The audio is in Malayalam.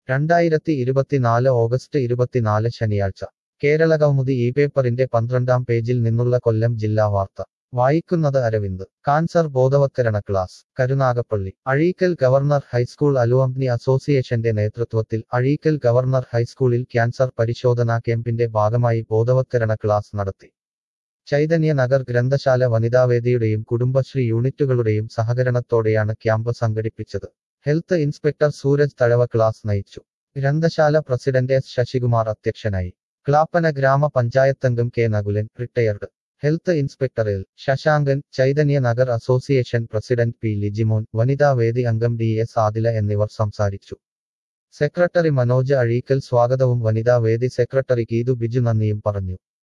രണ്ടായിരത്തി ഇരുപത്തിനാല് ഓഗസ്റ്റ് ഇരുപത്തിനാല് ശനിയാഴ്ച കേരള കൗമുദി ഈ പേപ്പറിന്റെ പന്ത്രണ്ടാം പേജിൽ നിന്നുള്ള കൊല്ലം ജില്ലാ വാർത്ത വായിക്കുന്നത് അരവിന്ദ് കാൻസർ ബോധവത്കരണ class Karunagappally Azheekal government high school alumni അസോസിയേഷന്റെ നേതൃത്വത്തിൽ അഴീക്കൽ ഗവർണർ ഹൈസ്കൂളിൽ ക്യാൻസർ പരിശോധനാ ക്യാമ്പിന്റെ ഭാഗമായി ബോധവത്കരണ ക്ലാസ് നടത്തി ചൈതന്യ നഗർ ഗ്രന്ഥശാല വനിതാവേദിയുടെയും കുടുംബശ്രീ യൂണിറ്റുകളുടെയും സഹകരണത്തോടെയാണ് ക്യാമ്പ് സംഘടിപ്പിച്ചത് health inspector Suraj Thazhava class നയിച്ചു ഗ്രന്ഥശാല പ്രസിഡന്റ് എസ് ശശികുമാർ അധ്യക്ഷനായി ക്ലാപ്പന ഗ്രാമപഞ്ചായത്തംഗം K Nakulan retired health inspector L Sasankan Chaitanya Nagar association president P Lijimon വനിതാവേദി അംഗം ഡി എസ് ആദില എന്നിവർ സംസാരിച്ചു സെക്രട്ടറി മനോജ് അഴീക്കൽ സ്വാഗതവും വനിതാവേദി സെക്രട്ടറി ഗീതു ബിജു നന്ദിയും പറഞ്ഞു